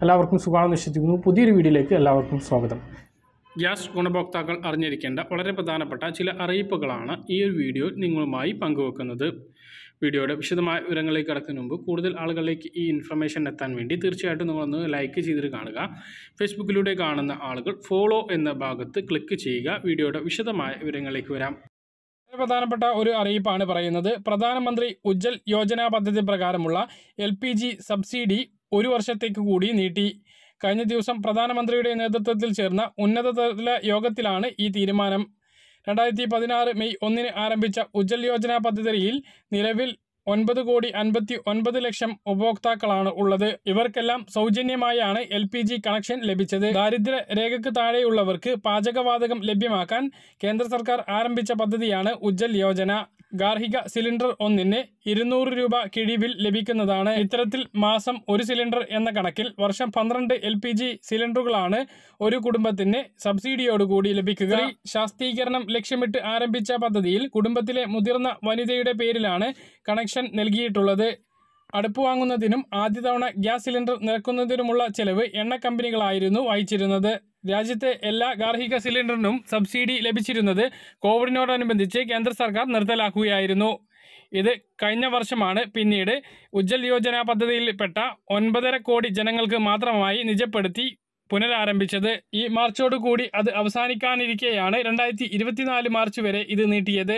എല്ലാവർക്കും സുഖമാണെന്ന് വിശ്വസിക്കുന്നു പുതിയൊരു വീഡിയോയിലേക്ക് എല്ലാവർക്കും സ്വാഗതം ഗ്യാസ് ഗുണഭോക്താക്കൾ അറിഞ്ഞിരിക്കേണ്ട വളരെ പ്രധാനപ്പെട്ട ചില അറിയിപ്പുകളാണ് ഈ ഒരു വീഡിയോ നിങ്ങളുമായി പങ്കുവെക്കുന്നത് വീഡിയോയുടെ വിശദമായ വിവരങ്ങളിലേക്ക് കടക്കുന്നതിന് മുമ്പ് കൂടുതൽ ആളുകളിലേക്ക് ഈ ഇൻഫർമേഷൻ എത്താൻ വേണ്ടി തീർച്ചയായിട്ടും നിങ്ങളൊന്ന് ലൈക്ക് ചെയ്തിട്ട് കാണുക ഫേസ്ബുക്കിലൂടെ കാണുന്ന ആളുകൾ ഫോളോ എന്ന ഭാഗത്ത് ക്ലിക്ക് ചെയ്യുക വീഡിയോയുടെ വിശദമായ വിവരങ്ങളിലേക്ക് വരാം വളരെ പ്രധാനപ്പെട്ട ഒരു അറിയിപ്പാണ് പറയുന്നത് പ്രധാനമന്ത്രി ഉജ്ജൽ യോജന പദ്ധതി പ്രകാരമുള്ള എൽ പി ജി സബ്സിഡി ഒരു വർഷത്തേക്ക് കൂടി നീട്ടി കഴിഞ്ഞ ദിവസം പ്രധാനമന്ത്രിയുടെ നേതൃത്വത്തിൽ ചേർന്ന ഉന്നതതല യോഗത്തിലാണ് ഈ തീരുമാനം രണ്ടായിരത്തി പതിനാറ് മെയ് ഒന്നിന് ആരംഭിച്ച ഉജ്ജൽ യോജന പദ്ധതിയിൽ നിലവിൽ ഒൻപത് കോടി അൻപത്തി ഒൻപത് ലക്ഷം ഉപഭോക്താക്കളാണ് ഉള്ളത് ഇവർക്കെല്ലാം സൗജന്യമായാണ് എൽ പി ജി കണക്ഷൻ ലഭിച്ചത് ദാരിദ്ര്യ രേഖയ്ക്ക് താഴെയുള്ളവർക്ക് പാചകവാതകം ലഭ്യമാക്കാൻ കേന്ദ്ര സർക്കാർ ആരംഭിച്ച പദ്ധതിയാണ് ഉജ്ജൽ യോജന ഗാർഹിക സിലിണ്ടർ ഒന്നിന് ഇരുന്നൂറ് രൂപ കിഴിവിൽ ലഭിക്കുന്നതാണ് ഇത്തരത്തിൽ മാസം ഒരു സിലിണ്ടർ എന്ന കണക്കിൽ വർഷം പന്ത്രണ്ട് എൽ പി ജി സിലിണ്ടറുകളാണ് ഒരു കുടുംബത്തിന് സബ്സിഡിയോടുകൂടി ലഭിക്കുക സ്ത്രീ ശാസ്ത്രീകരണം ലക്ഷ്യമിട്ട് ആരംഭിച്ച പദ്ധതിയിൽ കുടുംബത്തിലെ മുതിർന്ന വനിതയുടെ പേരിലാണ് കണക്ഷൻ നൽകിയിട്ടുള്ളത് അടുപ്പ് വാങ്ങുന്നതിനും ആദ്യ തവണ ഗ്യാസ് സിലിണ്ടർ നിറക്കുന്നതിനുമുള്ള ചെലവ് എണ്ണ കമ്പനികളായിരുന്നു വഹിച്ചിരുന്നത് രാജ്യത്തെ എല്ലാ ഗാർഹിക സിലിണ്ടറിനും സബ്സിഡി ലഭിച്ചിരുന്നത് കോവിഡിനോടനുബന്ധിച്ച് കേന്ദ്ര സർക്കാർ നിർത്തലാക്കുകയായിരുന്നു ഇത് കഴിഞ്ഞ വർഷമാണ് പിന്നീട് ഉജ്ജൽ യോജന പദ്ധതിയിൽപ്പെട്ട ഒൻപതര കോടി ജനങ്ങൾക്ക് മാത്രമായി നിജപ്പെടുത്തി പുനരാരംഭിച്ചത് ഈ മാർച്ചോടുകൂടി അത് അവസാനിക്കാനിരിക്കെയാണ് രണ്ടായിരത്തി ഇരുപത്തിനാല് മാർച്ച് വരെ ഇത് നീട്ടിയത്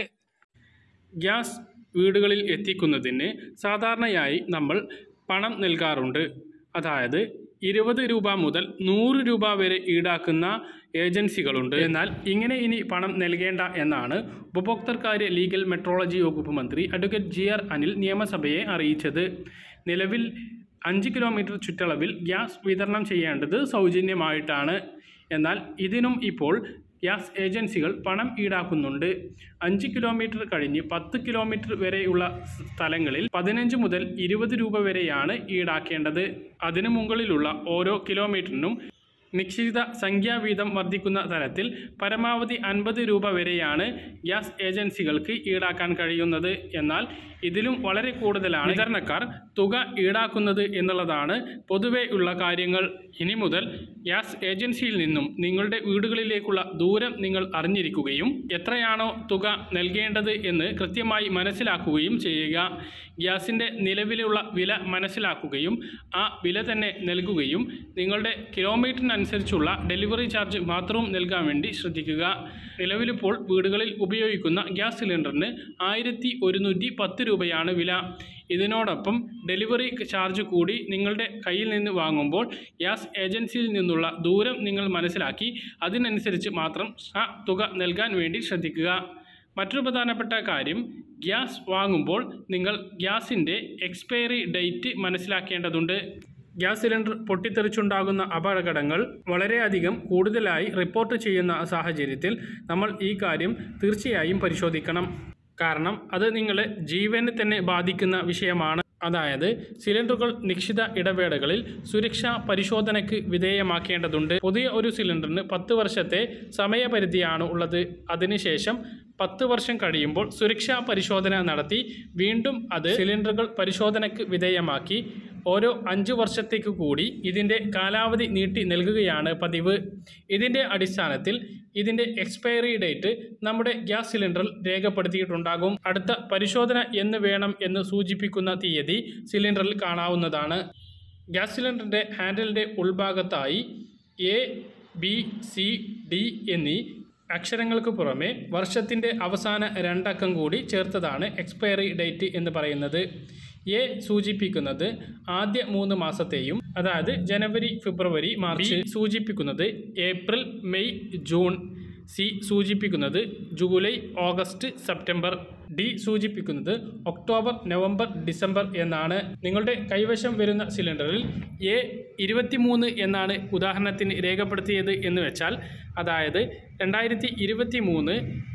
ഗ്യാസ് വീടുകളിൽ എത്തിക്കുന്നതിന് സാധാരണയായി നമ്മൾ പണം നൽകാറുണ്ട് അതായത് ഇരുപത് രൂപ മുതൽ നൂറ് രൂപ വരെ ഈടാക്കുന്ന ഏജൻസികളുണ്ട് എന്നാൽ ഇങ്ങനെ ഇനി പണം നൽകേണ്ട എന്നാണ് ഉപഭോക്തൃകാര്യ ലീഗൽ മെട്രോളജി വകുപ്പ് മന്ത്രി അഡ്വക്കേറ്റ് ജി ആർ അനിൽ നിയമസഭയെ അറിയിച്ചത് നിലവിൽ അഞ്ച് കിലോമീറ്റർ ചുറ്റളവിൽ ഗ്യാസ് വിതരണം ചെയ്യേണ്ടത് സൗജന്യമായിട്ടാണ് എന്നാൽ ഇതിനും ഇപ്പോൾ ഗ്യാസ് ഏജൻസികൾ പണം ഈടാക്കുന്നുണ്ട് അഞ്ച് കിലോമീറ്റർ കഴിഞ്ഞ് പത്ത് കിലോമീറ്റർ വരെയുള്ള സ്ഥലങ്ങളിൽ പതിനഞ്ച് മുതൽ ഇരുപത് രൂപ വരെയാണ് ഈടാക്കേണ്ടത് അതിനു മുകളിലുള്ള ഓരോ കിലോമീറ്ററിനും നിശ്ചിത സംഖ്യാ വീതം വർദ്ധിക്കുന്ന തരത്തിൽ പരമാവധി അൻപത് രൂപ വരെയാണ് ഗ്യാസ് ഏജൻസികൾക്ക് ഈടാക്കാൻ കഴിയുന്നത് എന്നാൽ ഇതിലും വളരെ കൂടുതലാണ് വിതരണക്കാർ തുക ഈടാക്കുന്നത് എന്നുള്ളതാണ് പൊതുവെ ഉള്ള കാര്യങ്ങൾ ഇനി മുതൽ ഗ്യാസ് ഏജൻസിയിൽ നിന്നും നിങ്ങളുടെ വീടുകളിലേക്കുള്ള ദൂരം നിങ്ങൾ അറിഞ്ഞിരിക്കുകയും എത്രയാണോ തുക നൽകേണ്ടത് എന്ന് കൃത്യമായി മനസ്സിലാക്കുകയും ചെയ്യുക ഗ്യാസിൻ്റെ നിലവിലുള്ള വില മനസ്സിലാക്കുകയും ആ വില തന്നെ നൽകുകയും നിങ്ങളുടെ കിലോമീറ്ററിനനുസരിച്ചുള്ള ഡെലിവറി ചാർജ് മാത്രവും നൽകാൻ വേണ്ടി ശ്രദ്ധിക്കുക നിലവിലിപ്പോൾ വീടുകളിൽ ഉപയോഗിക്കുന്ന ഗ്യാസ് സിലിണ്ടറിന് ആയിരത്തി ഒരുന്നൂറ്റി പത്ത് രൂപയാണ് വില ഇതിനോടൊപ്പം ഡെലിവറി ചാർജ് കൂടി നിങ്ങളുടെ കയ്യിൽ നിന്ന് വാങ്ങുമ്പോൾ ഗ്യാസ് ഏജൻസിയിൽ നിന്നുള്ള ദൂരം നിങ്ങൾ മനസ്സിലാക്കി അതിനനുസരിച്ച് മാത്രം ആ തുക നൽകാൻ വേണ്ടി ശ്രദ്ധിക്കുക മറ്റൊരു പ്രധാനപ്പെട്ട കാര്യം ഗ്യാസ് വാങ്ങുമ്പോൾ നിങ്ങൾ ഗ്യാസിൻ്റെ എക്സ്പയറി ഡേറ്റ് മനസ്സിലാക്കേണ്ടതുണ്ട് ഗ്യാസ് സിലിണ്ടർ പൊട്ടിത്തെറിച്ചുണ്ടാകുന്ന അപകടങ്ങൾ വളരെയധികം കൂടുതലായി റിപ്പോർട്ട് ചെയ്യുന്ന സാഹചര്യത്തിൽ നമ്മൾ ഈ കാര്യം തീർച്ചയായും പരിശോധിക്കണം കാരണം അത് നിങ്ങളെ ജീവനെ തന്നെ ബാധിക്കുന്ന വിഷയമാണ് അതായത് സിലിണ്ടറുകൾ നിശ്ചിത ഇടവേളകളിൽ സുരക്ഷാ പരിശോധനയ്ക്ക് വിധേയമാക്കേണ്ടതുണ്ട് പുതിയ ഒരു സിലിണ്ടറിന് പത്ത് വർഷത്തെ സമയപരിധിയാണ് ഉള്ളത് അതിനുശേഷം പത്ത് വർഷം കഴിയുമ്പോൾ സുരക്ഷാ പരിശോധന നടത്തി വീണ്ടും അത് സിലിണ്ടറുകൾ പരിശോധനയ്ക്ക് വിധേയമാക്കി ഓരോ അഞ്ച് വർഷത്തേക്ക് കൂടി ഇതിൻ്റെ കാലാവധി നീട്ടി നൽകുകയാണ് പതിവ് ഇതിൻ്റെ അടിസ്ഥാനത്തിൽ ഇതിൻ്റെ എക്സ്പയറി ഡേറ്റ് നമ്മുടെ ഗ്യാസ് സിലിണ്ടറിൽ രേഖപ്പെടുത്തിയിട്ടുണ്ടാകും അടുത്ത പരിശോധന എന്ന് വേണം എന്ന് സൂചിപ്പിക്കുന്ന തീയതി സിലിണ്ടറിൽ കാണാവുന്നതാണ് ഗ്യാസ് സിലിണ്ടറിൻ്റെ ഹാൻഡിലിൻ്റെ ഉൾഭാഗത്തായി എ ബി സി ഡി എന്നീ അക്ഷരങ്ങൾക്ക് പുറമെ വർഷത്തിൻ്റെ അവസാന രണ്ടക്കം കൂടി ചേർത്തതാണ് എക്സ്പയറി ഡേറ്റ് എന്ന് പറയുന്നത് എ സൂചിപ്പിക്കുന്നത് ആദ്യ മൂന്ന് മാസത്തെയും അതായത് ജനുവരി ഫെബ്രുവരി മാർച്ച് സൂചിപ്പിക്കുന്നത് ഏപ്രിൽ മെയ് ജൂൺ സി സൂചിപ്പിക്കുന്നത് ജൂലൈ ഓഗസ്റ്റ് സെപ്റ്റംബർ ഡി സൂചിപ്പിക്കുന്നത് ഒക്ടോബർ നവംബർ ഡിസംബർ എന്നാണ് നിങ്ങളുടെ കൈവശം വരുന്ന സിലിണ്ടറിൽ എ ഇരുപത്തിമൂന്ന് എന്നാണ് ഉദാഹരണത്തിന് രേഖപ്പെടുത്തിയത് എന്ന് വെച്ചാൽ അതായത് രണ്ടായിരത്തി ഇരുപത്തി മൂന്ന്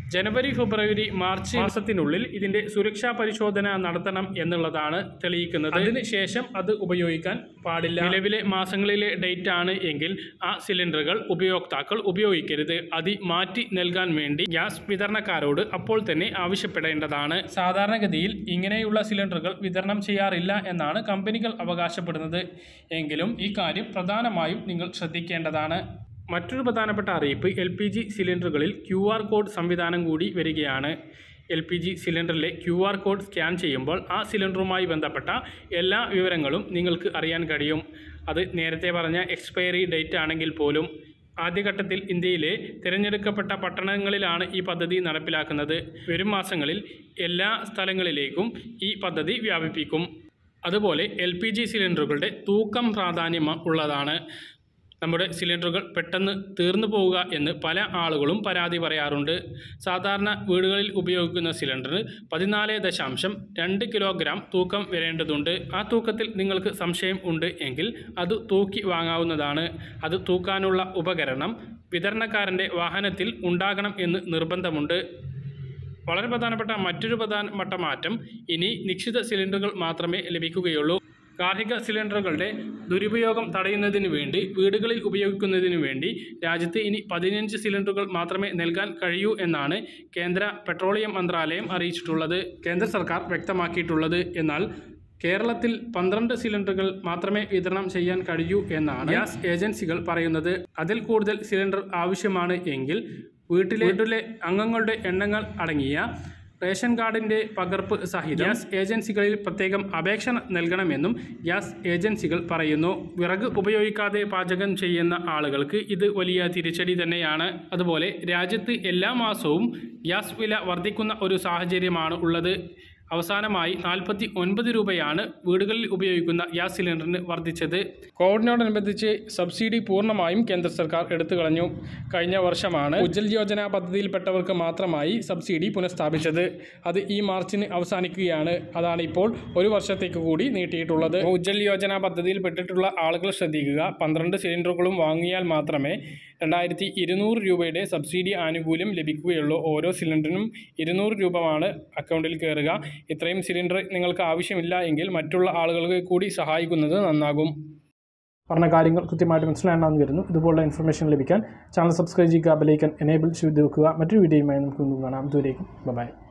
ജനുവരി ഫെബ്രുവരി മാർച്ച് മാസത്തിനുള്ളിൽ ഇതിന്റെ സുരക്ഷാ പരിശോധന നടത്തണം എന്നുള്ളതാണ് തെളിയിക്കുന്നത് അതിനുശേഷം അത് ഉപയോഗിക്കാൻ പാടില്ല നിലവിലെ മാസങ്ങളിലെ ഡേറ്റ് ആണ് എങ്കിൽ ആ സിലിണ്ടറുകൾ ഉപയോക്താക്കൾ ഉപയോഗിക്കരുത് അത് മാറ്റി നൽകാൻ വേണ്ടി ഗ്യാസ് വിതരണക്കാരോട് അപ്പോൾ തന്നെ ആവശ്യപ്പെടേണ്ടതാണ് സാധാരണഗതിയിൽ ഇങ്ങനെയുള്ള സിലിണ്ടറുകൾ വിതരണം ചെയ്യാറില്ല എന്നാണ് കമ്പനികൾ അവകാശപ്പെടുന്നത് എങ്കിലും ഈ കാര്യം പ്രധാനമായും നിങ്ങൾ ശ്രദ്ധിക്കേണ്ടതാണ് മറ്റൊരു പ്രധാനപ്പെട്ട അറിയിപ്പ് എൽ പി ജി സിലിണ്ടറുകളിൽ ക്യു ആർ കോഡ് സംവിധാനം കൂടി വരികയാണ് എൽ പി ജി സിലിണ്ടറിലെ ക്യു ആർ കോഡ് സ്കാൻ ചെയ്യുമ്പോൾ ആ സിലിണ്ടറുമായി ബന്ധപ്പെട്ട എല്ലാ വിവരങ്ങളും നിങ്ങൾക്ക് അറിയാൻ കഴിയും അത് നേരത്തെ പറഞ്ഞ എക്സ്പയറി ഡേറ്റ് ആണെങ്കിൽ പോലും ആദ്യഘട്ടത്തിൽ ഇന്ത്യയിലെ തിരഞ്ഞെടുക്കപ്പെട്ട പട്ടണങ്ങളിലാണ് ഈ പദ്ധതി നടപ്പിലാക്കുന്നത് വരും മാസങ്ങളിൽ എല്ലാ സ്ഥലങ്ങളിലേക്കും ഈ പദ്ധതി വ്യാപിപ്പിക്കും അതുപോലെ എൽ പി ജി സിലിണ്ടറുകളുടെ തൂക്കം പ്രാധാന്യം ഉള്ളതാണ് നമ്മുടെ സിലിണ്ടറുകൾ പെട്ടെന്ന് തീർന്നു പോവുക എന്ന് പല ആളുകളും പരാതി പറയാറുണ്ട് സാധാരണ വീടുകളിൽ ഉപയോഗിക്കുന്ന സിലിണ്ടർ പതിനാല് ദശാംശം രണ്ട് കിലോഗ്രാം തൂക്കം വരേണ്ടതുണ്ട് ആ തൂക്കത്തിൽ നിങ്ങൾക്ക് സംശയം ഉണ്ട് എങ്കിൽ അത് തൂക്കി വാങ്ങാവുന്നതാണ് അത് തൂക്കാനുള്ള ഉപകരണം വിതരണക്കാരൻ്റെ വാഹനത്തിൽ ഉണ്ടാകണം എന്ന് നിർബന്ധമുണ്ട് വളരെ പ്രധാനപ്പെട്ട മറ്റൊരു പ്രധാനപ്പെട്ട മാറ്റം ഇനി നിശ്ചിത സിലിണ്ടറുകൾ മാത്രമേ ലഭിക്കുകയുള്ളൂ ഗാർഹിക സിലിണ്ടറുകളുടെ ദുരുപയോഗം തടയുന്നതിന് വേണ്ടി വീടുകളിൽ ഉപയോഗിക്കുന്നതിന് വേണ്ടി രാജ്യത്ത് ഇനി പതിനഞ്ച് സിലിണ്ടറുകൾ മാത്രമേ നൽകാൻ കഴിയൂ എന്നാണ് കേന്ദ്ര പെട്രോളിയം മന്ത്രാലയം അറിയിച്ചിട്ടുള്ളത് കേന്ദ്ര സർക്കാർ വ്യക്തമാക്കിയിട്ടുള്ളത് എന്നാൽ കേരളത്തിൽ പന്ത്രണ്ട് സിലിണ്ടറുകൾ മാത്രമേ വിതരണം ചെയ്യാൻ കഴിയൂ എന്നാണ് ഗ്യാസ് ഏജൻസികൾ പറയുന്നത് അതിൽ കൂടുതൽ സിലിണ്ടർ ആവശ്യമാണ് എങ്കിൽ വീട്ടിലെ വീട്ടിലെ അംഗങ്ങളുടെ എണ്ണങ്ങൾ അടങ്ങിയ റേഷൻ കാർഡിൻ്റെ പകർപ്പ് സഹിതം ഗ്യാസ് ഏജൻസികളിൽ പ്രത്യേകം അപേക്ഷ നൽകണമെന്നും ഗ്യാസ് ഏജൻസികൾ പറയുന്നു വിറക് ഉപയോഗിക്കാതെ പാചകം ചെയ്യുന്ന ആളുകൾക്ക് ഇത് വലിയ തിരിച്ചടി തന്നെയാണ് അതുപോലെ രാജ്യത്ത് എല്ലാ മാസവും ഗ്യാസ് വില വർദ്ധിക്കുന്ന ഒരു സാഹചര്യമാണ് ഉള്ളത് അവസാനമായി നാൽപ്പത്തി ഒൻപത് രൂപയാണ് വീടുകളിൽ ഉപയോഗിക്കുന്ന ഗ്യാസ് സിലിണ്ടറിന് വർദ്ധിച്ചത് കോവിഡിനോടനുബന്ധിച്ച് സബ്സിഡി പൂർണ്ണമായും കേന്ദ്ര സർക്കാർ എടുത്തു കളഞ്ഞു കഴിഞ്ഞ വർഷമാണ് ഉജ്ജൽ യോജന പദ്ധതിയിൽപ്പെട്ടവർക്ക് മാത്രമായി സബ്സിഡി പുനഃസ്ഥാപിച്ചത് അത് ഈ മാർച്ചിന് അവസാനിക്കുകയാണ് അതാണ് ഇപ്പോൾ ഒരു വർഷത്തേക്ക് കൂടി നീട്ടിയിട്ടുള്ളത് ഉജ്ജൽ യോജന പദ്ധതിയിൽപ്പെട്ടിട്ടുള്ള ആളുകൾ ശ്രദ്ധിക്കുക പന്ത്രണ്ട് സിലിണ്ടറുകളും വാങ്ങിയാൽ മാത്രമേ രണ്ടായിരത്തി ഇരുന്നൂറ് രൂപയുടെ സബ്സിഡി ആനുകൂല്യം ലഭിക്കുകയുള്ളൂ ഓരോ സിലിണ്ടറിനും ഇരുന്നൂറ് രൂപമാണ് അക്കൗണ്ടിൽ കയറുക ഇത്രയും സിലിണ്ടർ നിങ്ങൾക്ക് ആവശ്യമില്ല എങ്കിൽ മറ്റുള്ള ആളുകൾക്ക് കൂടി സഹായിക്കുന്നത് നന്നാകും പറഞ്ഞ കാര്യങ്ങൾ കൃത്യമായിട്ട് മനസ്സിലാണെന്ന് വരുന്നു ഇതുപോലുള്ള ഇൻഫർമേഷൻ ലഭിക്കാൻ ചാനൽ സബ്സ്ക്രൈബ് ചെയ്യുക ബെലൈക്കൻ എനേബിൾ ചെയ്ത് വെക്കുക മറ്റൊരു വീഡിയോയുമായി നമുക്ക് വീണ്ടും കാണാം ഇതുവരേക്കും ബൈ